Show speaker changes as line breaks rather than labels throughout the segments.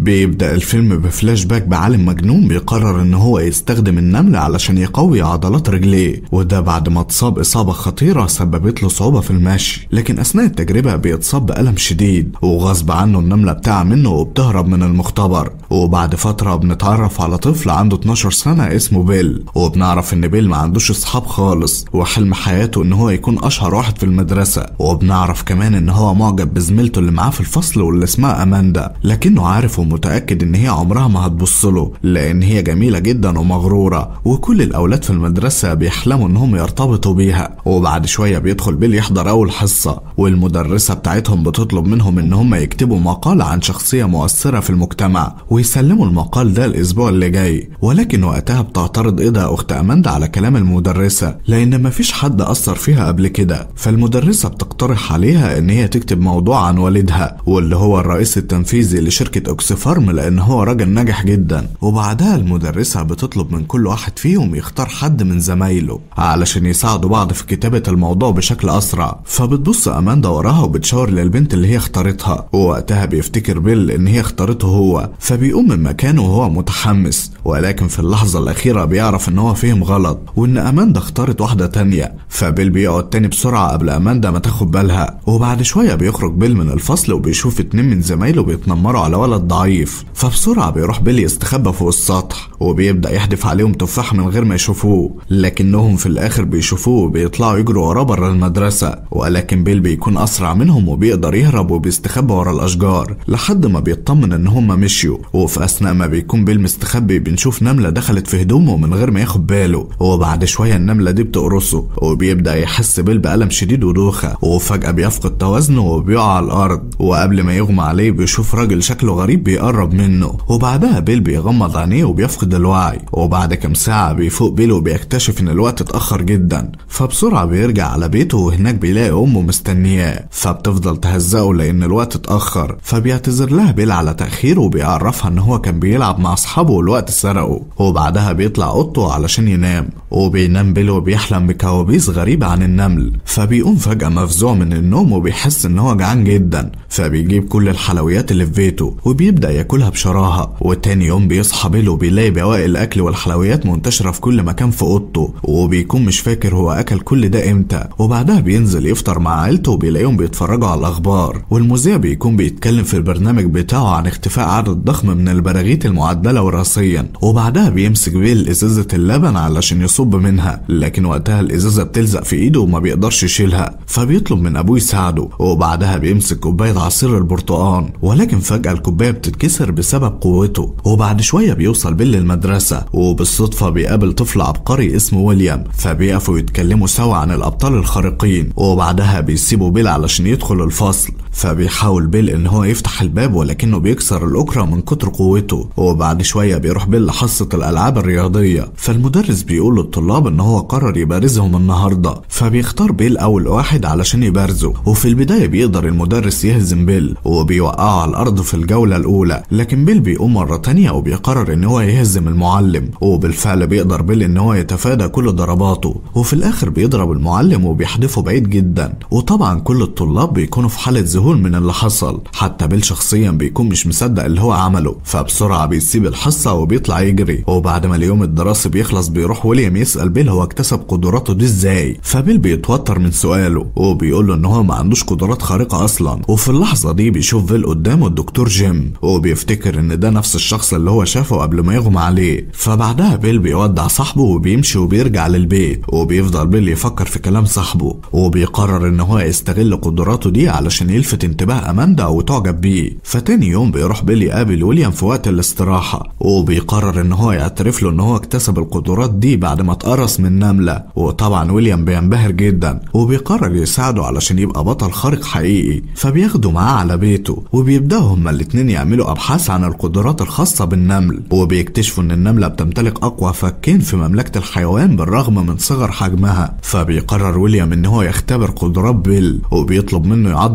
بيبدأ الفيلم بفلاش باك بعالم مجنون بيقرر ان هو يستخدم النملة علشان يقوي عضلات رجليه وده بعد ما اتصاب اصابة خطيرة سببت له صعوبة في المشي لكن اثناء التجربة بيتصاب بألم شديد وغصب عنه النملة بتاع منه وبتهرب من المختبر وبعد فترة بنتعرف على طفل عنده 12 سنة اسمه بيل وبنعرف ان بيل ما عندوش اصحاب خالص وحلم حياته ان هو يكون اشهر واحد في المدرسة وبنعرف كمان ان هو معجب بزميلته اللي معاه في الفصل واللي اسمها اماندا لكنه عارف ومتأكد ان هي عمرها ما هتبص له لان هي جميلة جدا ومغرورة وكل الاولاد في المدرسة بيحلموا انهم يرتبطوا بيها وبعد شوية بيدخل بيل يحضر اول حصة والمدرسة بتاعتهم بتطلب منهم ان هم يكتبوا مقال عن شخصية مؤثرة في المجتمع ويسلموا المقال ده الاسبوع اللي جاي ولكن وقتها بتعترض ايدها اخت اماندا على كلام المدرسة لان مفيش حد اثر فيها قبل كده فالمدرسة بتقترح عليها ان هي تكتب موضوع عن والدها واللي هو الرئيس التنفيذي لشركة اوكسفارم لان هو راجل ناجح جدا وبعدها المدرسة بتطلب من كل واحد فيهم يختار حد من زمايله علشان يساعدوا بعض في كتابة الموضوع بشكل اسرع فبتبص اماندا وراها وبتشاور للبنت اللي هي اختارتها ووقتها بيفتكر بيل ان هي اختارته هو فبيقوم من مكانه وهو متحمس ولكن في اللحظة الأخيرة بيعرف إن هو فهم غلط وإن أماندا اختارت واحدة تانية فبيل بيقعد تاني بسرعة قبل أماندا ما تاخد بالها وبعد شوية بيخرج بيل من الفصل وبيشوف اتنين من زمايله بيتنمروا على ولد ضعيف فبسرعة بيروح بيل يستخبى فوق السطح وبيبدأ يحدف عليهم تفاح من غير ما يشوفوه لكنهم في الآخر بيشوفوه وبيطلعوا يجروا وراه بره المدرسة ولكن بيل بيكون أسرع منهم وبيقدر يهرب وبيستخبى ورا الأشجار لحد ما بيطمن إن هما مشيوا وفي أثناء ما بيكون بيل مستخبي بنشوف نملة دخلت في هدومه من غير ما ياخد باله وبعد شوية النملة دي بتقرصه وبيبدأ يحس بيل بألم شديد ودوخة وفجأة بيفقد توازنه وبيقع على الأرض وقبل ما يغمى عليه بيشوف راجل شكله غريب بيقرب منه وبعدها بيل بيغمض عينيه وبيفقد الوعي وبعد كام ساعة بيفوق بيل وبيكتشف إن الوقت اتأخر جدا فبسرعة بيرجع على بيته وهناك بيلاقي أمه مستنياه فبتفضل تهزقه لأن الوقت اتأخر فبيعتذر لها بيل على تأخيره وبيعرفها إن هو كان بيلعب مع أصحابه والوقت سرقه وبعدها بيطلع أوضته علشان ينام وبينام بيل وبيحلم بكوابيس غريبة عن النمل فبيقوم فجأة مفزوع من النوم وبيحس إن هو جعان جدا فبيجيب كل الحلويات اللي في بيته وبيبدأ ياكلها بشراهة وتاني يوم بيصحى بيل وبيلاقي بواقي الأكل والحلويات منتشرة في كل مكان في أوضته وبيكون مش فاكر هو أكل كل ده إمتى وبعدها بينزل يفطر مع عيلته وبيلاقيهم بيتفرجوا على الأخبار والمذيع بيكون بيتكلم في البرنامج بتاعه عن اختفاء عدد ضخم من البراغيث المعدلة وراثيا وبعدها بيمسك بيل إزازة اللبن علشان يصب منها لكن وقتها الإزازة بتلزق في إيده وما بيقدرش يشيلها فبيطلب من أبوه يساعده وبعدها بيمسك كوباية عصير البرتقال ولكن فجأة الكوباية بتتكسر بسبب قوته وبعد شوية بيوصل بيل للمدرسة وبالصدفة بيقابل طفل عبقري اسمه ويليام فبيقفوا يتكلموا سوا عن الأبطال الخارقين وبعدها بيسيبوا بيل علشان يدخل الفصل فبيحاول بيل ان هو يفتح الباب ولكنه بيكسر الاكرة من كتر قوته وبعد شوية بيروح بيل لحصة الالعاب الرياضية فالمدرس بيقول للطلاب ان هو قرر يبارزهم النهاردة فبيختار بيل اول واحد علشان يبارزه وفي البداية بيقدر المدرس يهزم بيل وبيوقعه على الارض في الجولة الاولى لكن بيل بيقوم مرة تانية وبيقرر ان هو يهزم المعلم وبالفعل بيقدر بيل ان هو يتفادى كل ضرباته وفي الاخر بيضرب المعلم وبيحدفه بعيد جدا وطبعا كل الطلاب بيكونوا في حالة ذهول من اللي حصل حتى بيل شخصيا بيكون مش مصدق اللي هو عمله فبسرعة بيسيب الحصة وبيطلع يجري وبعد ما اليوم الدراسي بيخلص بيروح ويليام يسأل بيل هو اكتسب قدراته دي ازاي فبيل بيتوتر من سؤاله وبيقول له ان هو ما عندوش قدرات خارقة اصلا وفي اللحظة دي بيشوف بيل قدامه الدكتور جيم وبيفتكر ان ده نفس الشخص اللي هو شافه قبل ما يغمى عليه فبعدها بيل بيودع صاحبه وبيمشي وبيرجع للبيت وبيفضل بيل يفكر في كلام صاحبه وبيقرر ان هو يستغل قدراته دي علشان يلفت انتباه اماندا وتعجب بيه فتاني يوم بيروح بيل يقابل ويليام في وقت الاستراحة وبيقرر ان هو يعترف له ان هو اكتسب القدرات دي بعد ما اتقرص من نملة وطبعا ويليام بينبهر جدا وبيقرر يساعده علشان يبقى بطل خارق حقيقي فبياخده معاه على بيته وبيبداوا هما الاتنين يعملوا ابحاث عن القدرات الخاصة بالنمل وبيكتشفوا ان النملة بتمتلك اقوى فكين في مملكة الحيوان بالرغم من صغر حجمها فبيقرر ويليام ان هو يختبر قدرات بيل وبيطلب منه يعضل كتاب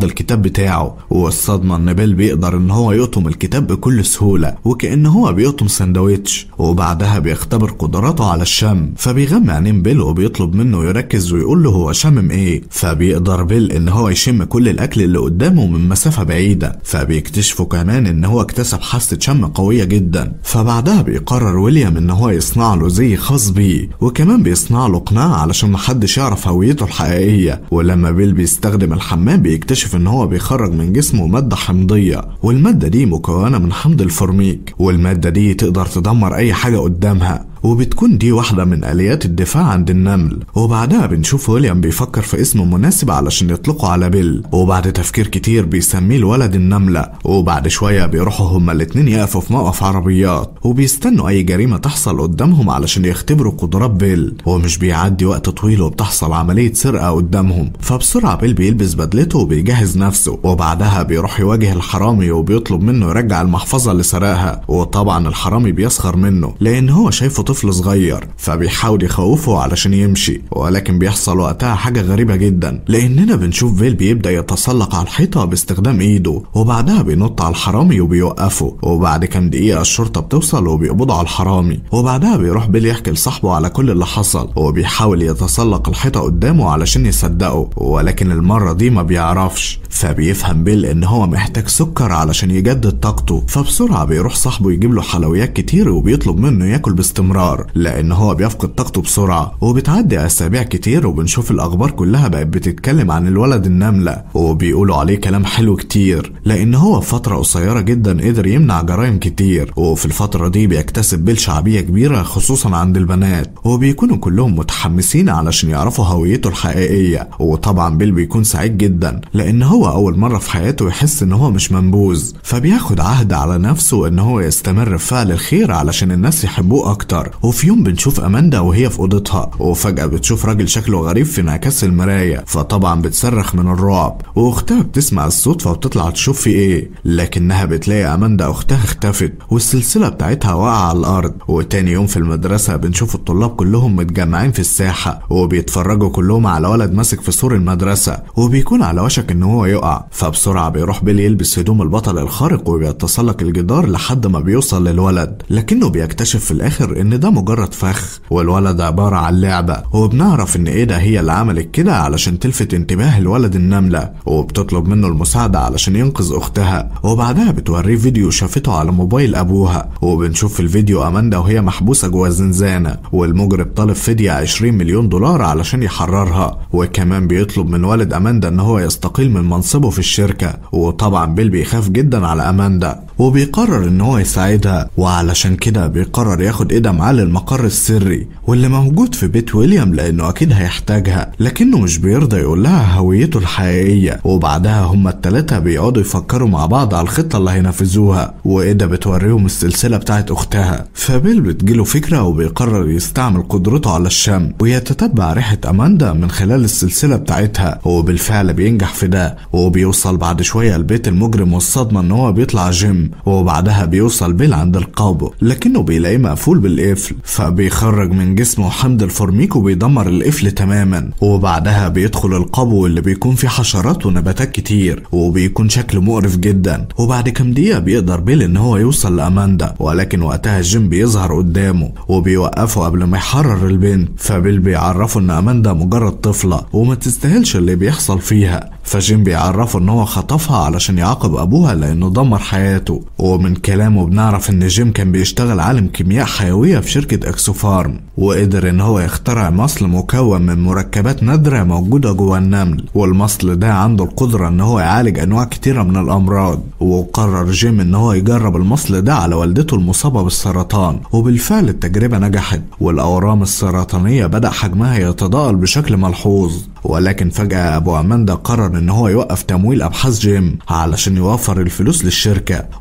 الكتاب بتاعه والصدمة ان بيل بيقدر ان هو يقطم الكتاب بكل سهولة وكأن هو بيقطم سندوتش وبعدها بيختبر قدراته على الشم فبيغمى عينين بيل وبيطلب منه يركز ويقول له هو شمم ايه فبيقدر بيل ان هو يشم كل الاكل اللي قدامه من مسافة بعيدة فبيكتشفوا كمان ان هو اكتسب حاسة شم قوية جدا فبعدها بيقرر ويليام ان هو يصنع له زي خاص بيه وكمان بيصنع له قناع علشان محدش يعرف هويته الحقيقية ولما بيل بيستخدم الحمام بيكتشف ان هو بيخرج من جسمه مادة حمضية والمادة دي مكونة من حمض الفورميك والمادة دي تقدر تدمر اي حاجة قدامها وبتكون دي واحدة من آليات الدفاع عند النمل وبعدها بنشوف ويليام بيفكر في اسم مناسب علشان يطلقوا على بيل وبعد تفكير كتير بيسميه الولد النملة وبعد شوية بيروحوا هما الاتنين يقفوا في موقف عربيات وبيستنوا أي جريمة تحصل قدامهم علشان يختبروا قدرات بيل ومش بيعدي وقت طويل وبتحصل عملية سرقة قدامهم فبسرعة بيل بيلبس بدلته وبيجهز نفسه وبعدها بيروح يواجه الحرامي وبيطلب منه يرجع المحفظة اللي سرقها وطبعا الحرامي بيسخر منه لأن هو شايفه طفل صغير فبيحاول يخوفه علشان يمشي ولكن بيحصل وقتها حاجة غريبة جدا لأننا بنشوف فيل بيبدأ يتسلق على الحيطة باستخدام إيده وبعدها بينط على الحرامي وبيوقفه وبعد كام دقيقة الشرطة بتوصل وبيقبضوا على الحرامي وبعدها بيروح بيل يحكي لصاحبه على كل اللي حصل وبيحاول يتسلق الحيطة قدامه علشان يصدقه ولكن المرة دي ما بيعرفش فبيفهم بيل إن هو محتاج سكر علشان يجدد طاقته فبسرعة بيروح صاحبه يجيب له حلويات كتير وبيطلب منه ياكل باستمرار لأن هو بيفقد طاقته بسرعة وبتعدي أسابيع كتير وبنشوف الأخبار كلها بقت بتتكلم عن الولد النملة وبيقولوا عليه كلام حلو كتير لأن هو في فترة قصيرة جدا قدر يمنع جرائم كتير وفي الفترة دي بيكتسب بيل شعبية كبيرة خصوصا عند البنات وبيكونوا كلهم متحمسين علشان يعرفوا هويته الحقيقية وطبعا بيل بيكون سعيد جدا لأن هو أول مرة في حياته يحس إن هو مش منبوذ فبياخد عهد على نفسه إن هو يستمر في فعل الخير علشان الناس يحبوه أكتر وفي يوم بنشوف أماندا وهي في أوضتها وفجأة بتشوف راجل شكله غريب في انعكاس المراية فطبعا بتصرخ من الرعب وأختها بتسمع الصوت فبتطلع تشوف في إيه لكنها بتلاقي أماندا أختها اختفت والسلسلة بتاعتها واقعة على الأرض وتاني يوم في المدرسة بنشوف الطلاب كلهم متجمعين في الساحة وبيتفرجوا كلهم على ولد ماسك في سور المدرسة وبيكون على وشك إن هو يقع فبسرعة بيروح بيل يلبس هدوم البطل الخارق وبيتسلق الجدار لحد ما بيوصل للولد لكنه بيكتشف في الآخر إن ده مجرد فخ والولد عبارة عن لعبة وبنعرف إن إيدا هي اللي عملت كده علشان تلفت انتباه الولد النملة وبتطلب منه المساعدة علشان ينقذ أختها وبعدها بتوريه فيديو شافته على موبايل أبوها وبنشوف في الفيديو أماندا وهي محبوسة جوه الزنزانة والمجرم طالب فدية 20 مليون دولار علشان يحررها وكمان بيطلب من والد أماندا إن هو يستقيل من منصبه في الشركة وطبعا بيل بيخاف جدا على أماندا وبيقرر إن هو يساعدها وعلشان كده بيقرر ياخد إيدا معاه للمقر السري واللي موجود في بيت ويليام لأنه أكيد هيحتاجها لكنه مش بيرضى يقول لها هويته الحقيقية وبعدها هما التلاتة بيقعدوا يفكروا مع بعض على الخطة اللي هينفذوها وإيدا بتوريهم السلسلة بتاعت أختها فبيل بتجيله فكرة وبيقرر يستعمل قدرته على الشم ويتتبع ريحة أماندا من خلال السلسلة بتاعتها وبالفعل بينجح في ده وبيوصل بعد شوية لبيت المجرم والصدمة إن هو بيطلع جيم وبعدها بيوصل بيل عند القابو لكنه بيلاقيه مقفول بالقفل فبيخرج من جسمه حمض الفورميك وبيدمر القفل تماما وبعدها بيدخل القابو اللي بيكون فيه حشرات ونباتات كتير وبيكون شكله مقرف جدا وبعد كام دقيقة بيقدر بيل ان هو يوصل لأماندا ولكن وقتها جيم بيظهر قدامه وبيوقفه قبل ما يحرر البنت فبيل بيعرفه ان أماندا مجرد طفلة وما تستاهلش اللي بيحصل فيها فجيم بيعرفه ان هو خطفها علشان يعاقب ابوها لانه دمر حياته ومن كلامه بنعرف ان جيم كان بيشتغل عالم كيمياء حيوية في شركة اكسوفارم وقدر ان هو يخترع مصل مكون من مركبات نادرة موجودة جوه النمل والمصل ده عنده القدرة ان هو يعالج انواع كتيرة من الامراض وقرر جيم ان هو يجرب المصل ده على والدته المصابة بالسرطان وبالفعل التجربة نجحت والاورام السرطانية بدأ حجمها يتضاءل بشكل ملحوظ ولكن فجأة ابو اماندا قرر ان هو يوقف تمويل ابحاث جيم علشان يوفر الفلوس للشركة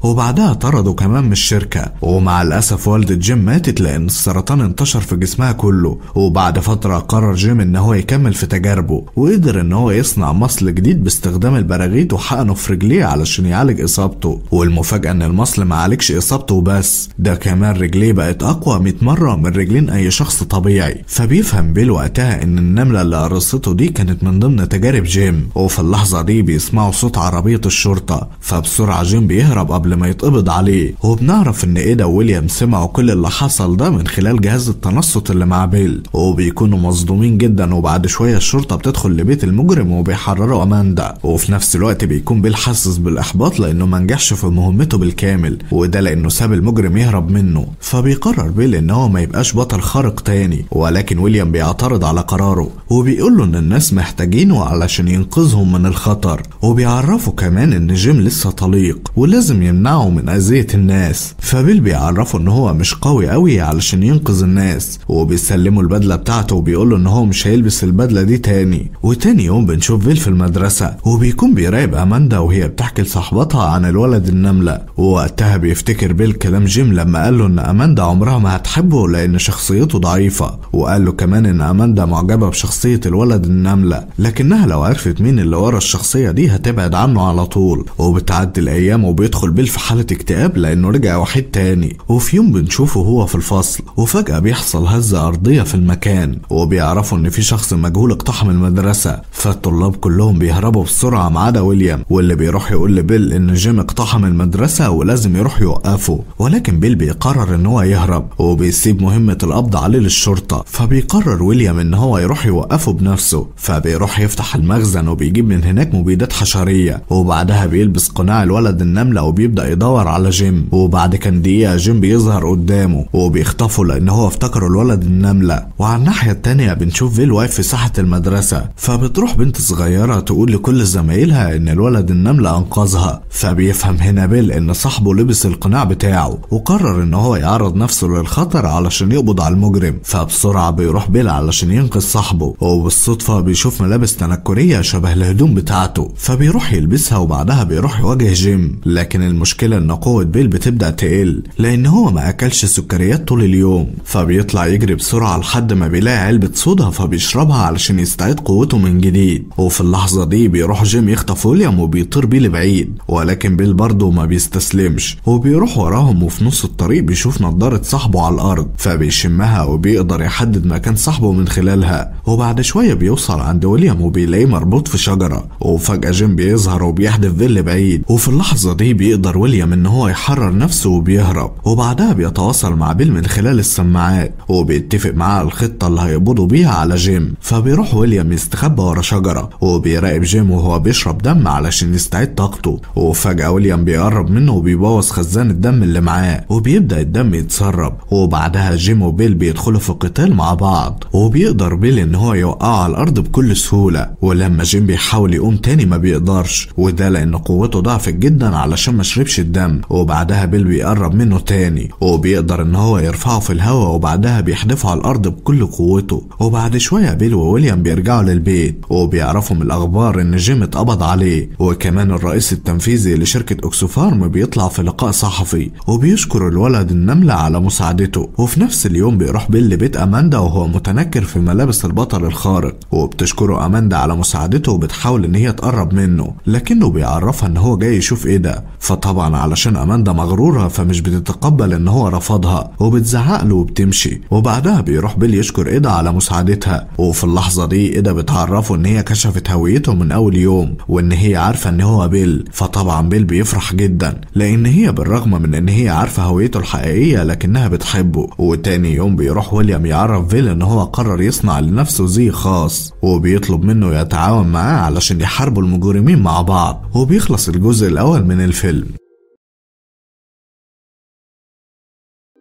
وبعدها طردوا كمان من الشركة ومع الأسف والدة جيم ماتت لأن السرطان انتشر في جسمها كله وبعد فترة قرر جيم إن هو يكمل في تجاربه وقدر إن هو يصنع مصل جديد باستخدام البراغيث وحقنه في رجليه علشان يعالج إصابته والمفاجأة إن المصل ما عالجش إصابته بس ده كمان رجليه بقت أقوى 100 مرة من رجلين أي شخص طبيعي فبيفهم بيل وقتها إن النملة اللي قرصته دي كانت من ضمن تجارب جيم وفي اللحظة دي بيسمعوا صوت عربية الشرطة فبسرعة جيم بيهرب قبل ما يتقبض عليه وبنعرف إن إيدا وويليام سمعوا كل اللي حصل ده من خلال جهاز التنصت اللي مع بيل وبيكونوا مصدومين جدا وبعد شوية الشرطة بتدخل لبيت المجرم وبيحرروا أماندا وفي نفس الوقت بيكون بيل حاسس بالإحباط لأنه ما نجحش في مهمته بالكامل وده لأنه ساب المجرم يهرب منه فبيقرر بيل إن هو ما يبقاش بطل خارق تاني ولكن ويليام بيعترض على قراره وبيقول له إن الناس محتاجينه علشان ينقذهم من الخطر وبيعرفوا كمان إن جيم لسه طليق ولازم يمنعه من أذية الناس فبيل بيعرفه إن هو مش قوي قوي علشان ينقذ الناس وبيسلمه البدلة بتاعته وبيقول له إن هو مش هيلبس البدلة دي تاني وتاني يوم بنشوف بيل في المدرسة وبيكون بيراقب أماندا وهي بتحكي لصاحبتها عن الولد النملة ووقتها بيفتكر بيل كلام جيم لما قال له إن أماندا عمرها ما هتحبه لأن شخصيته ضعيفة وقال له كمان إن أماندا معجبة بشخصية الولد النملة لكنها لو عرفت مين اللي ورا الشخصية دي هتبعد عنه على طول وبتعدي الأيام وبيدخل بيل في حالة اكتئاب لأنه رجع وحيد تاني وفي يوم بنشوفه هو في الفصل وفجأة بيحصل هزة أرضية في المكان وبيعرفوا إن في شخص مجهول اقتحم المدرسة فالطلاب كلهم بيهربوا بسرعة ما عدا ويليام واللي بيروح يقول لبيل إن جيم اقتحم المدرسة ولازم يروح يوقفه ولكن بيل بيقرر إن هو يهرب وبيسيب مهمة القبض عليه للشرطة فبيقرر ويليام إن هو يروح يوقفه بنفسه فبيروح يفتح المخزن وبيجيب من هناك مبيدات حشرية وبعدها بيلبس قناع الولد النملة وبيبدأ يدور على جيم وبعد كام دقيقة جيم بيظهر قدامه وبيخطفه لأن هو افتكر الولد النملة وعلى الناحية التانية بنشوف فيل واقف في ساحة المدرسة فبتروح بنت صغيرة تقول لكل زمايلها إن الولد النملة أنقذها فبيفهم هنا بيل إن صاحبه لبس القناع بتاعه وقرر إن هو يعرض نفسه للخطر علشان يقبض على المجرم فبسرعة بيروح بيل علشان ينقذ صاحبه وبالصدفة بيشوف ملابس تنكرية شبه الهدوم بتاعته فبيروح يلبسها وبعدها بيروح يواجه جيم لكن المشكلة إن قوة بيل بتبدأ تقل لأن هو ما أكلش سكريات طول اليوم فبيطلع يجري بسرعة لحد ما بيلاقي علبة صودا فبيشربها علشان يستعيد قوته من جديد وفي اللحظة دي بيروح جيم يخطف ويليام وبيطير بيه لبعيد ولكن بيل برضه ما بيستسلمش وبيروح وراهم وفي نص الطريق بيشوف نضارة صاحبه على الأرض فبيشمها وبيقدر يحدد مكان صاحبه من خلالها وبعد شوية بيوصل عند ويليام وبيلاقيه مربوط في شجرة وفجأة جيم بيظهر وبيحدف فيل بعيد وفي اللحظة دي بيقدر ويليام إن هو يحرر نفسه وبيهرب وبعدها بيتواصل مع بيل من خلال السماعات وبيتفق معاه على الخطة اللي هيقبضوا بيها على جيم فبيروح ويليام يستخبى ورا شجرة وبيراقب جيم وهو بيشرب دم علشان يستعيد طاقته وفجأة ويليام بيقرب منه وبيبوظ خزان الدم اللي معاه وبيبدأ الدم يتسرب وبعدها جيم وبيل بيدخلوا في قتال مع بعض وبيقدر بيل ان هو يوقعه على الارض بكل سهولة ولما جيم بيحاول يقوم تاني ما بيقدرش وده لان قوته ضعفت جدا علشان ما شربش الدم وبعدها بيل بيقرب منه تاني وبيقدر ان هو يرفعه في الهواء وبعدها بيحدفه على الارض بكل قوته وبعد شوية بيل وويليام بيرجعوا للبيت وبيعرفوا من الاخبار ان جيم اتقبض عليه وكمان الرئيس التنفيذي لشركة اوكسوفارم بيطلع في لقاء صحفي وبيشكر الولد النملة على مساعدته وفي نفس اليوم بيروح بيل لبيت اماندا وهو متنكر في ملابس البطل الخارق وبتشكره اماندا على مساعدته وبتحاول ان هي تقرب منه لكنه بيعرفها ان هو جاي يشوف ايه ده فطبعا علشان اماندا مغرورة فمش بتتقبل ان هو رفضها وبتزعق له وبتمشي وبعدها بيروح بيل يشكر ايدا على مساعدتها وفي اللحظة دي ايدا بتعرفه ان هي كشفت هويته من اول يوم وان هي عارفة ان هو بيل فطبعا بيل بيفرح جدا لان هي بالرغم من ان هي عارفة هويته الحقيقية لكنها بتحبه وتاني يوم بيروح ويليام يعرف بيل ان هو قرر يصنع لنفسه زي خاص وبيطلب منه يتعاون معاه علشان يحاربوا المجرمين مع بعض وبيخلص الجزء الاول من الفيلم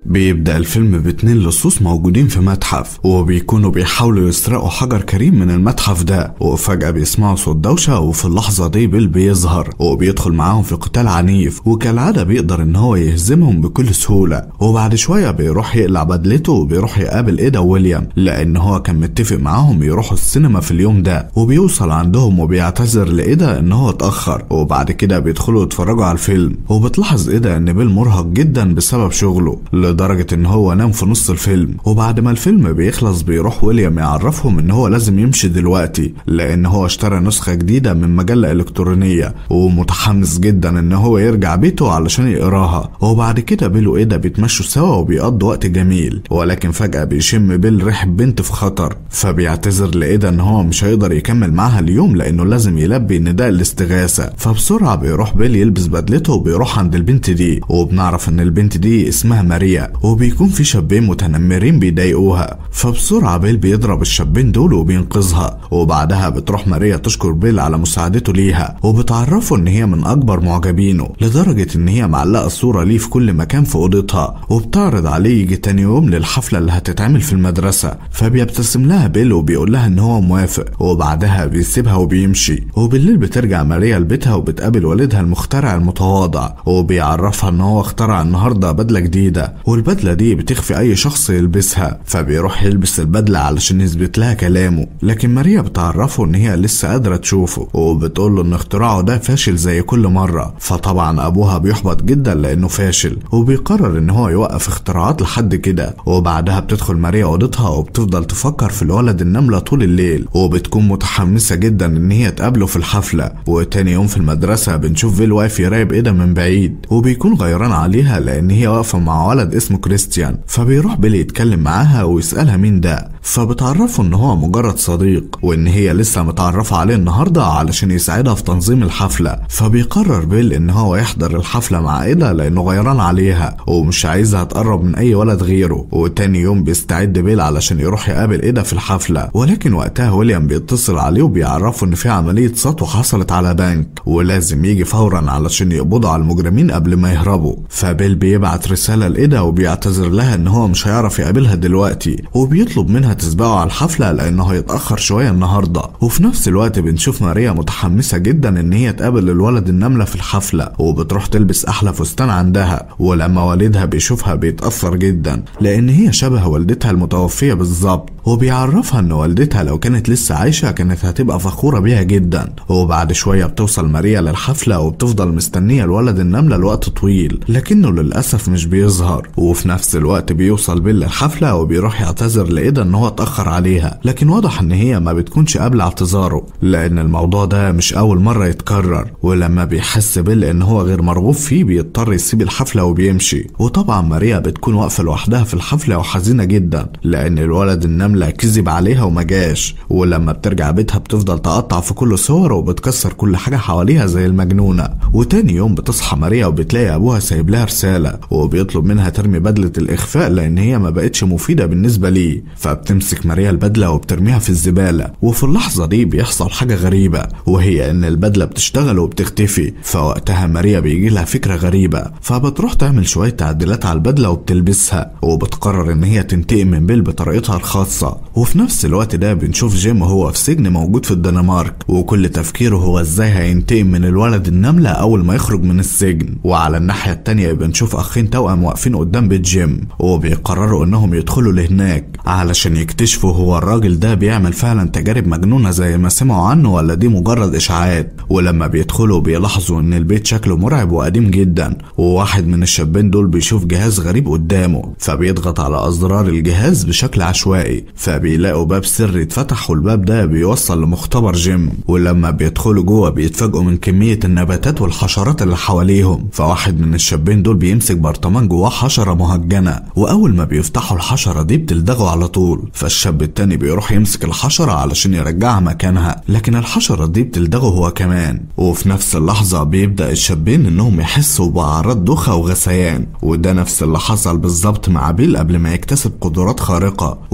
بيبدأ الفيلم باتنين لصوص موجودين في متحف وبيكونوا بيحاولوا يسرقوا حجر كريم من المتحف ده وفجأة بيسمعوا صوت دوشة وفي اللحظة دي بيل بيظهر وبيدخل معاهم في قتال عنيف وكالعادة بيقدر ان هو يهزمهم بكل سهولة وبعد شوية بيروح يقلع بدلته وبيروح يقابل ايدا ويليام لان هو كان متفق معاهم يروحوا السينما في اليوم ده وبيوصل عندهم وبيعتذر لايدا ان هو اتأخر وبعد كده بيدخلوا يتفرجوا على الفيلم وبتلاحظ ايدا ان بيل مرهق جدا بسبب شغله لدرجة ان هو نام في نص الفيلم وبعد ما الفيلم بيخلص بيروح ويليام يعرفهم ان هو لازم يمشي دلوقتي لان هو اشترى نسخة جديدة من مجلة الكترونية ومتحمس جدا ان هو يرجع بيته علشان يقراها وبعد كده بيل وايدا بيتمشوا سوا وبيقضوا وقت جميل ولكن فجأة بيشم بيل ريحة بنت في خطر فبيعتذر لايدا ان هو مش هيقدر يكمل معاها اليوم لانه لازم يلبي نداء الاستغاثة فبسرعة بيروح بيل يلبس بدلته وبيروح عند البنت دي وبنعرف ان البنت دي اسمها ماريا وبيكون في شابين متنمرين بيضايقوها فبسرعة بيل بيضرب الشابين دول وبينقذها وبعدها بتروح ماريا تشكر بيل على مساعدته ليها وبتعرفه ان هي من اكبر معجبينه لدرجة ان هي معلقة صورة ليه في كل مكان في اوضتها وبتعرض عليه يجي تاني يوم للحفلة اللي هتتعمل في المدرسة فبيبتسم لها بيل وبيقول لها ان هو موافق وبعدها بيسيبها وبيمشي وبالليل بترجع ماريا لبيتها وبتقابل والدها المخترع المتواضع وبيعرفها ان هو اخترع النهارده بدلة جديدة والبدلة دي بتخفي اي شخص يلبسها فبيروح يلبس البدلة علشان يثبت لها كلامه لكن ماريا بتعرفه ان هي لسه قادرة تشوفه وبتقول له ان اختراعه ده فاشل زي كل مرة فطبعا ابوها بيحبط جدا لانه فاشل وبيقرر ان هو يوقف اختراعات لحد كده وبعدها بتدخل ماريا اوضتها وبتفضل تفكر في الولد النملة طول الليل وبتكون متحمسة جدا ان هي تقابله في الحفلة وتاني يوم في المدرسة بنشوف فيل واقف يراقب ايدا من بعيد وبيكون غيران عليها لان هي واقفة مع ولد اسمه كريستيان فبيروح بيل يتكلم معاها ويسألها مين ده فبتعرفه ان هو مجرد صديق وان هي لسه متعرفة عليه النهاردة علشان يساعدها في تنظيم الحفلة فبيقرر بيل ان هو يحضر الحفلة مع ايدا لانه غيران عليها ومش عايزها تقرب من اي ولد غيره وتاني يوم بيستعد بيل علشان يروح يقابل ايدا في الحفلة ولكن وقتها ويليام بيتصل عليه وبيعرفه ان في عملية سطو حصلت على بنك ولازم يجي فورا علشان يقبضوا على المجرمين قبل ما يهربوا فبيل بيبعت رسالة لإيدا وبيعتذر لها ان هو مش هيعرف يقابلها دلوقتي وبيطلب منها تسبقه على الحفلة لانه هيتأخر شوية النهاردة وفي نفس الوقت بنشوف ماريا متحمسة جدا ان هي تقابل الولد النملة في الحفلة وبتروح تلبس احلى فستان عندها ولما والدها بيشوفها بيتأثر جدا لان هي شبه والدتها المتوفية بالظبط وبيعرفها ان والدتها لو كانت لسه عايشة كانت هتبقى فخورة بيها جدا وبعد شوية بتوصل ماريا للحفلة وبتفضل مستنية الولد النملة لوقت طويل لكنه للأسف مش بيظهر وفي نفس الوقت بيوصل بيل للحفلة وبيروح يعتذر لإيدا ان هو اتأخر عليها لكن واضح ان هي ما بتكونش قابلة اعتذاره لان الموضوع ده مش اول مرة يتكرر ولما بيحس بيل ان هو غير مرغوب فيه بيضطر يسيب الحفلة وبيمشي وطبعا ماريا بتكون واقفة لوحدها في الحفلة وحزينة جدا لان الولد النملة كذب عليها وما جاش ولما بترجع بيتها بتفضل تقطع في كل صور وبتكسر كل حاجة حواليها زي المجنونة وتاني يوم بتصحى ماريا وبتلاقي ابوها سايب لها رسالة وبيطلب منها ترمي بدلة الاخفاء لان هي ما بقتش مفيدة بالنسبة ليه فبتمسك ماريا البدلة وبترميها في الزبالة وفي اللحظة دي بيحصل حاجة غريبة وهي ان البدلة بتشتغل وبتختفي فوقتها ماريا بيجي لها فكرة غريبة فبتروح تعمل شوية تعديلات على البدلة وبتلبسها وبتقرر ان هي تنتقم من بيل بطريقتها الخاصة وفي نفس الوقت ده بنشوف جيم وهو في سجن موجود في الدنمارك وكل تفكيره هو ازاي هينتقم من الولد النملة اول ما يخرج من السجن وعلى الناحية التانية بنشوف اخين توأم واقفين قدام بيت جيم وبيقرروا انهم يدخلوا لهناك علشان يكتشفوا هو الراجل ده بيعمل فعلا تجارب مجنونة زي ما سمعوا عنه ولا دي مجرد اشاعات ولما بيدخلوا بيلاحظوا ان البيت شكله مرعب وقديم جدا وواحد من الشابين دول بيشوف جهاز غريب قدامه فبيضغط على ازرار الجهاز بشكل عشوائي فبيلاقوا باب سري اتفتح والباب ده بيوصل لمختبر جيم ولما بيدخلوا جوه بيتفاجئوا من كمية النباتات والحشرات اللي حواليهم فواحد من الشابين دول بيمسك برطمان جواه حشرة مهجنة واول ما بيفتحوا الحشرة دي بتلدغه على طول فالشاب التاني بيروح يمسك الحشرة علشان يرجعها مكانها لكن الحشرة دي بتلدغه هو كمان وفي نفس اللحظة بيبدأ الشابين انهم يحسوا بأعراض دوخة وغثيان وده نفس اللي حصل بالظبط مع بيل قبل ما يكتسب قدرات خارقة وتاني يوم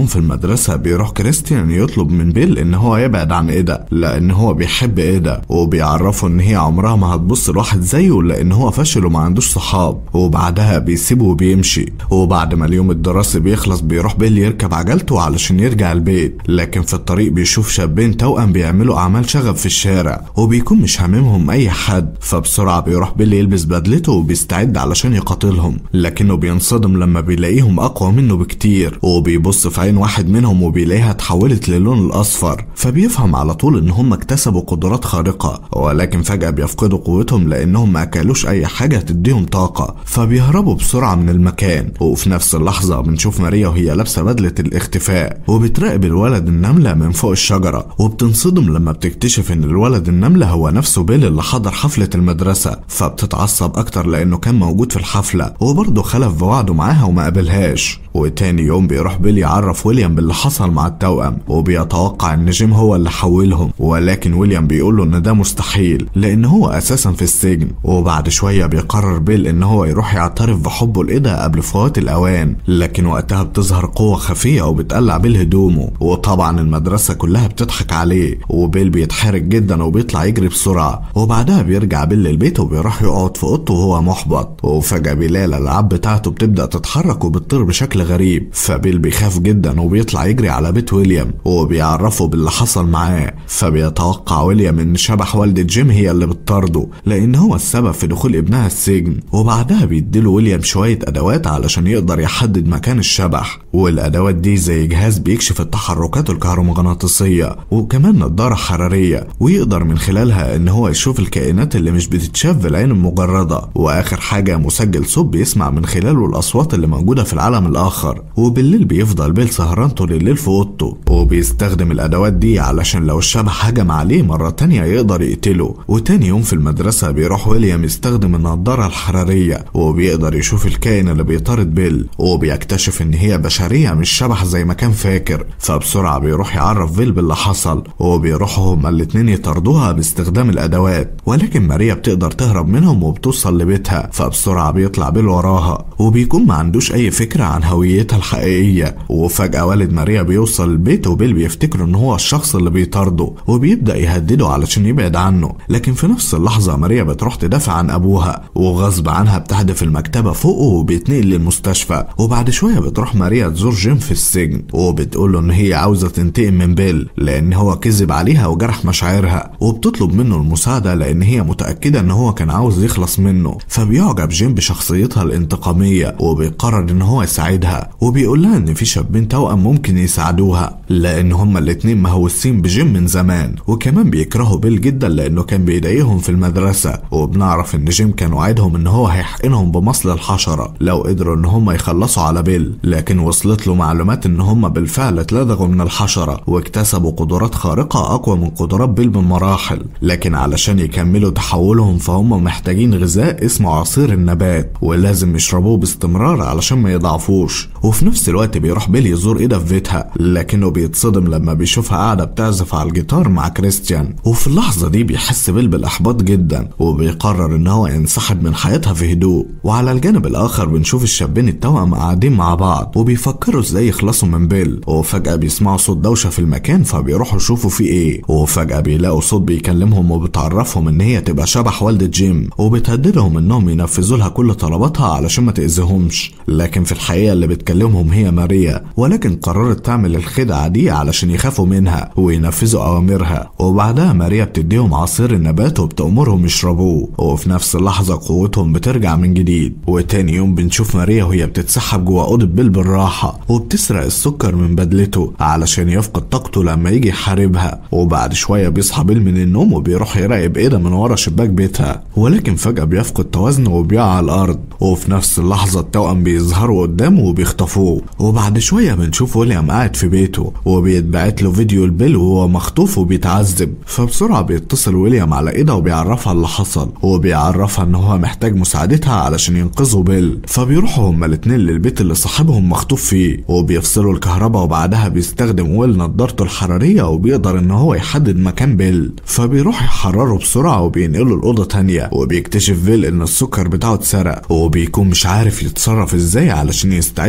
يوم في المدرسة بيروح كريستيان يطلب من بيل ان هو يبعد عن ايدا لان هو بيحب ايدا وبيعرفه ان هي عمرها ما هتبص لواحد زيه لان هو فاشل وما عندوش صحاب وبعدها بيسيبه وبيمشي وبعد ما اليوم الدراسي بيخلص بيروح بيل يركب عجلته علشان يرجع البيت لكن في الطريق بيشوف شابين توأم بيعملوا اعمال شغب في الشارع وبيكون مش هاممهم اي حد فبسرعة بيروح بيل يلبس بدلته وبيستعد علشان يقاتلهم لكنه بينصدم لما بيلاقيهم اقوى منه بكتير وبيبص في عين واحد منهم وبيلاقيها اتحولت للون الاصفر فبيفهم على طول ان هم اكتسبوا قدرات خارقة ولكن فجأة بيفقدوا قوتهم لانهم ما اكلوش اي حاجة تديهم طاقة فبيهربوا بسرعة من المكان وفي نفس اللحظة بنشوف ماريا وهي لابسة بدلة الاختفاء وبتراقب الولد النملة من فوق الشجرة وبتنصدم لما بتكتشف ان الولد النملة هو نفسه بيل اللي حضر حفلة المدرسة فبتتعصب اكتر لانه كان موجود في الحفلة وبرضه خلف بوعده معاها وما قابلهاش وتاني يوم بيروح بيل يعرف ويليام باللي حصل مع التوأم وبيتوقع ان جيم هو اللي حولهم ولكن ويليام بيقول له ان ده مستحيل لان هو اساسا في السجن وبعد شويه بيقرر بيل ان هو يروح يعترف بحبه لايدا قبل فوات الاوان لكن وقتها بتظهر قوه خفيه وبتقلع بيل هدومه وطبعا المدرسه كلها بتضحك عليه وبيل بيتحرك جدا وبيطلع يجري بسرعه وبعدها بيرجع بيل للبيت وبيروح يقعد في اوضته وهو محبط وفجاه بيلاقي الالعاب بتاعته بتبدا تتحرك وبتطير بشكل غريب فبيل بيخاف جدا وبيطلع يجري على بيت ويليام وبيعرفه باللي حصل معاه فبيتوقع ويليام ان شبح والدة جيم هي اللي بتطارده لان هو السبب في دخول ابنها السجن وبعدها بيديله ويليام شوية ادوات علشان يقدر يحدد مكان الشبح والادوات دي زي جهاز بيكشف التحركات الكهرومغناطيسية وكمان نظارة حرارية ويقدر من خلالها ان هو يشوف الكائنات اللي مش بتتشاف بالعين المجردة واخر حاجة مسجل صوت بيسمع من خلاله الاصوات اللي موجودة في العالم الاخر وبالليل بيفضل بيل سهران طول الليل في اوضته وبيستخدم الادوات دي علشان لو الشبح هجم عليه مرة تانية يقدر يقتله وتاني يوم في المدرسة بيروح ويليام يستخدم النضارة الحرارية وبيقدر يشوف الكائن اللي بيطارد بيل وبيكتشف ان هي بشرية مش شبح زي ما كان فاكر فبسرعة بيروح يعرف بيل باللي حصل وبيروحوا هما الاتنين يطاردوها باستخدام الادوات ولكن ماريا بتقدر تهرب منهم وبتوصل لبيتها فبسرعة بيطلع بيل وراها وبيكون ما عندوش اي فكرة عن هويتها الحقيقية وفجأة والد ماريا بيوصل البيت وبيل بيفتكر ان هو الشخص اللي بيطارده وبيبدأ يهدده علشان يبعد عنه لكن في نفس اللحظة ماريا بتروح تدافع عن ابوها وغصب عنها بتحدف المكتبة فوقه وبيتنقل للمستشفى وبعد شوية بتروح ماريا تزور جيم في السجن وبتقول له ان هي عاوزة تنتقم من بيل لان هو كذب عليها وجرح مشاعرها وبتطلب منه المساعدة لان هي متأكدة ان هو كان عاوز يخلص منه فبيعجب جيم بشخصيتها الانتقامية وبيقرر ان هو يساعدها وبيقول لها ان في شابين توأم ممكن يساعدوها لان هما الاتنين مهووسين بجيم من زمان وكمان بيكرهوا بيل جدا لانه كان بيضايقهم في المدرسة وبنعرف ان جيم كان وعدهم ان هو هيحقنهم بمصل الحشرة لو قدروا ان هما يخلصوا على بيل لكن وصلت له معلومات ان هما بالفعل اتلدغوا من الحشرة واكتسبوا قدرات خارقة اقوى من قدرات بيل بمراحل لكن علشان يكملوا تحولهم فهم محتاجين غذاء اسمه عصير النبات ولازم يشربوه باستمرار علشان ما يضعفوش وفي نفس الوقت بيروح بيل يزور ايدا في بيتها لكنه بيتصدم لما بيشوفها قاعدة بتعزف على الجيتار مع كريستيان وفي اللحظة دي بيحس بيل بالإحباط جدا وبيقرر إن هو ينسحب من حياتها في هدوء وعلى الجانب الآخر بنشوف الشابين التوأم قاعدين مع بعض وبيفكروا إزاي يخلصوا من بيل وفجأة بيسمعوا صوت دوشة في المكان فبيروحوا يشوفوا في إيه وفجأة بيلاقوا صوت بيكلمهم وبتعرفهم إن هي تبقى شبح والدة جيم وبتهددهم إنهم ينفذوا لها كل طلباتها علشان ما تأذيهمش لكن في الحقيقة اللي بتكلمهم هي ماريا ولكن قررت تعمل الخدعة دي علشان يخافوا منها وينفذوا أوامرها وبعدها ماريا بتديهم عصير النبات وبتأمرهم يشربوه وفي نفس اللحظة قوتهم بترجع من جديد وتاني يوم بنشوف ماريا وهي بتتسحب جوه أوضة بيل بالراحة وبتسرق السكر من بدلته علشان يفقد طاقته لما يجي يحاربها وبعد شوية بيصحى بيل من النوم وبيروح يراقب ايدا من ورا شباك بيتها ولكن فجأة بيفقد توازنه وبيقع على الأرض وفي نفس اللحظة التوأم بيظهروا قدامه وبيخطفوه وبعد شوية بنشوف ويليام قاعد في بيته وبيتبعت له فيديو البيل وهو مخطوف وبيتعذب فبسرعة بيتصل ويليام على ايدا وبيعرفها اللي حصل وبيعرفها ان هو محتاج مساعدتها علشان ينقذوا بيل فبيروحوا هما الاتنين للبيت اللي صاحبهم مخطوف فيه وبيفصلوا الكهرباء وبعدها بيستخدم ويل نضارته الحرارية وبيقدر ان هو يحدد مكان بيل فبيروح يحرره بسرعة وبينقله لأوضة تانية وبيكتشف بيل ان السكر بتاعه اتسرق وبيكون مش عارف يتصرف ازاي علشان يستعد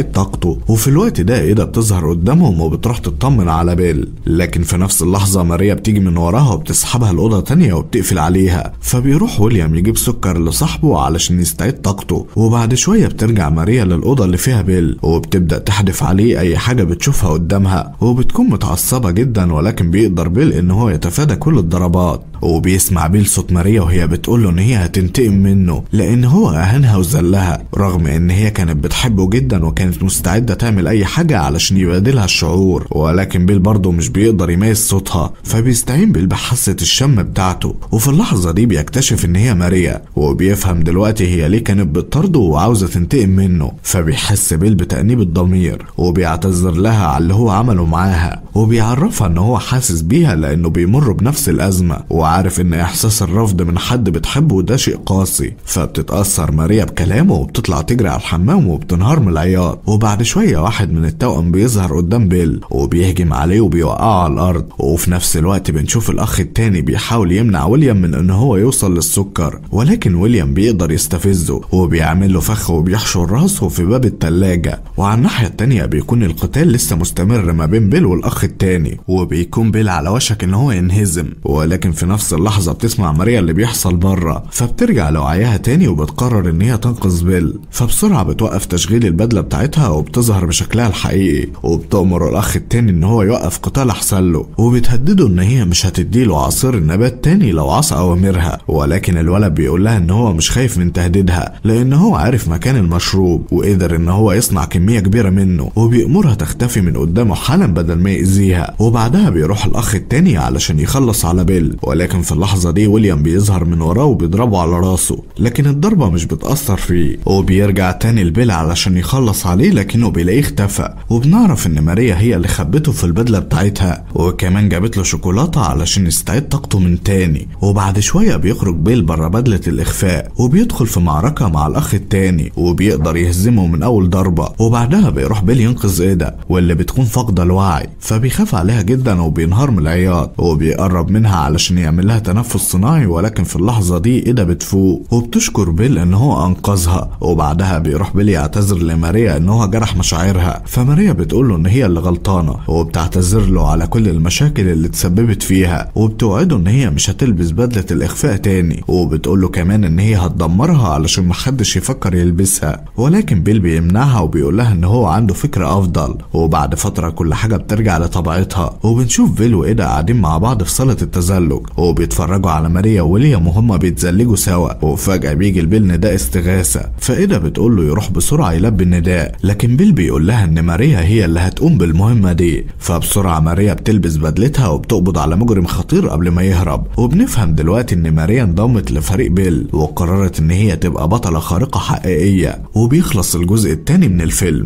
يستعيد طاقته وفي الوقت ده ايدا بتظهر قدامهم وبتروح تطمن على بيل لكن في نفس اللحظة ماريا بتيجي من وراها وبتسحبها لأوضة تانية وبتقفل عليها فبيروح ويليام يجيب سكر لصاحبه علشان يستعيد طاقته وبعد شوية بترجع ماريا للأوضة اللي فيها بيل وبتبدأ تحدف عليه أي حاجة بتشوفها قدامها وبتكون متعصبة جدا ولكن بيقدر بيل إن هو يتفادى كل الضربات وبيسمع بيل صوت ماريا وهي بتقول له ان هي هتنتقم منه لان هو اهانها وذلها رغم ان هي كانت بتحبه جدا وكانت مستعدة تعمل اي حاجة علشان يبادلها الشعور ولكن بيل برضه مش بيقدر يميز صوتها فبيستعين بيل بحاسة الشم بتاعته وفي اللحظة دي بيكتشف ان هي ماريا وبيفهم دلوقتي هي ليه كانت بتطرده وعاوزة تنتقم منه فبيحس بيل بتأنيب الضمير وبيعتذر لها على اللي هو عمله معاها وبيعرفها ان هو حاسس بيها لانه بيمر بنفس الازمة وعارف ان احساس الرفض من حد بتحبه ده شيء قاسي فبتتأثر ماريا بكلامه وبتطلع تجري على الحمام وبتنهار من العياط وبعد شوية واحد من التوأم بيظهر قدام بيل وبيهجم عليه وبيوقعه على الارض وفي نفس الوقت بنشوف الاخ التاني بيحاول يمنع ويليام من ان هو يوصل للسكر ولكن ويليام بيقدر يستفزه وبيعمل له فخ وبيحشر راسه في باب التلاجة وعلى الناحية التانية بيكون القتال لسه مستمر ما بين بيل والاخ التاني وبيكون بيل على وشك ان هو ينهزم ولكن في نفس اللحظة بتسمع ماريا اللي بيحصل بره فبترجع لوعيها تاني وبتقرر ان هي تنقذ بيل فبسرعة بتوقف تشغيل البدلة بتاعتها وبتظهر بشكلها الحقيقي وبتأمر الاخ التاني ان هو يوقف قتال احسن له وبتهدده ان هي مش هتديله عصير النبات تاني لو عصى اوامرها ولكن الولد بيقول لها ان هو مش خايف من تهديدها لان هو عارف مكان المشروب وقدر ان هو يصنع كمية كبيرة منه وبيأمرها تختفي من قدامه حالا بدل ما يأذيها وبعدها بيروح الاخ التاني علشان يخلص على بيل ولكن في اللحظة دي ويليام بيظهر من وراه وبيضربه على راسه لكن الضربة مش بتأثر فيه وبيرجع تاني لبيل علشان يخلص عليه لكنه بيلاقيه اختفى وبنعرف ان ماريا هي اللي خبته في البدلة بتاعتها وكمان جابت له شوكولاتة علشان يستعيد طاقته من تاني وبعد شوية بيخرج بيل بره بدلة الإخفاء وبيدخل في معركة مع الأخ التاني وبيقدر يهزمه من أول ضربة وبعدها بيروح بيل ينقذ إيدا واللي بتكون فاقدة الوعي فبيخاف عليها جدا وبينهار من العياط وبيقرب منها علشان يعمل لها تنفس صناعي ولكن في اللحظة دي إيدا بتفوق وبتشكر بيل إن هو أنقذها وبعدها بيروح بيل يعتذر لماريا إن هو جرح مشاعرها فماريا بتقول له إن هي اللي غلطانة وبتعتذر له على كل المشاكل اللي تسببت فيها وبتوعده إن هي مش هتلبس بدلة الإخفاء تاني وبتقول له كمان إن هي هتدمرها علشان محدش يفكر يلبسها ولكن بيل بيمنعها وبيقول لها إن هو عنده فكرة أفضل وبعد فترة كل حاجة بترجع لطبيعتها وبنشوف بيل وإيدا قاعدين مع بعض في صالة التزلج وبيتفرجوا على ماريا وويليام وهما بيتزلجوا سوا وفجأة بيجي البيل نداء استغاثة فإيدا بتقول له يروح بسرعة يلبي النداء لكن بيل بيقول لها إن ماريا هي اللي هتقوم بالمهمة دي فبسرعة ماريا بتلبس بدلتها وبتقبض على مجرم خطير قبل ما يهرب وبنفهم دلوقتي إن ماريا انضمت لفريق بيل وقررت إن هي تبقى بطلة خارقة حقيقية وبيخلص الجزء التاني من الفيلم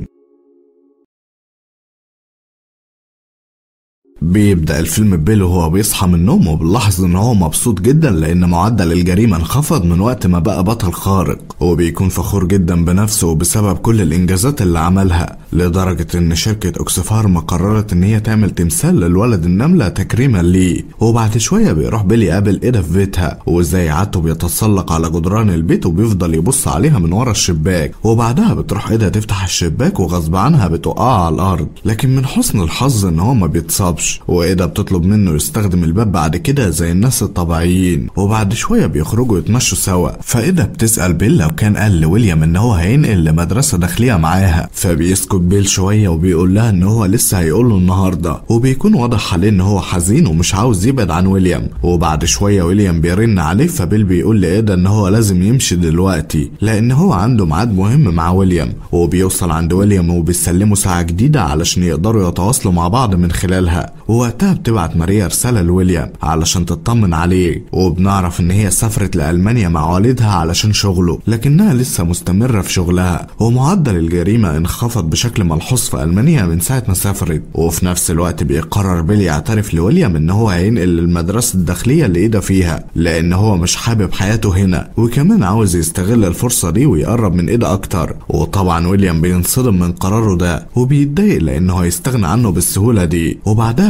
بيبدأ الفيلم بيل وهو بيصحى من النوم وبنلاحظ ان هو مبسوط جدا لان معدل الجريمة انخفض من وقت ما بقى بطل خارق وبيكون فخور جدا بنفسه بسبب كل الانجازات اللي عملها لدرجة ان شركة اوكسفارم قررت ان هي تعمل تمثال للولد النملة تكريما ليه وبعد شوية بيروح بيل يقابل ايدا في بيتها وازاي عادته بيتسلق على جدران البيت وبيفضل يبص عليها من ورا الشباك وبعدها بتروح ايدا تفتح الشباك وغصب عنها بتوقعها على الارض لكن من حسن الحظ ان هو ما بيتصابش وايدا بتطلب منه يستخدم الباب بعد كده زي الناس الطبيعيين وبعد شويه بيخرجوا يتمشوا سوا فايدا بتسال بيل لو كان قال لويليام ان هو هينقل لمدرسه داخليه معاها فبيسكت بيل شويه وبيقول لها ان هو لسه هيقول له النهارده وبيكون واضح عليه ان هو حزين ومش عاوز يبعد عن ويليام وبعد شويه ويليام بيرن عليه فبيل بيقول لايدا ان هو لازم يمشي دلوقتي لان هو عنده ميعاد مهم مع ويليام وبيوصل عند ويليام وبيسلموا ساعه جديده علشان يقدروا يتواصلوا مع بعض من خلالها ووقتها بتبعت ماريا رسالة لويليام علشان تطمن عليه وبنعرف ان هي سافرت لألمانيا مع والدها علشان شغله لكنها لسه مستمرة في شغلها ومعدل الجريمة انخفض بشكل ملحوظ في ألمانيا من ساعة ما سافرت وفي نفس الوقت بيقرر بيل يعترف لويليام ان هو هينقل للمدرسة الداخلية اللي ايده فيها لان هو مش حابب حياته هنا وكمان عاوز يستغل الفرصة دي ويقرب من ايده اكتر وطبعا ويليام بينصدم من قراره ده وبيتضايق لانه هيستغنى عنه بالسهولة دي وبعدها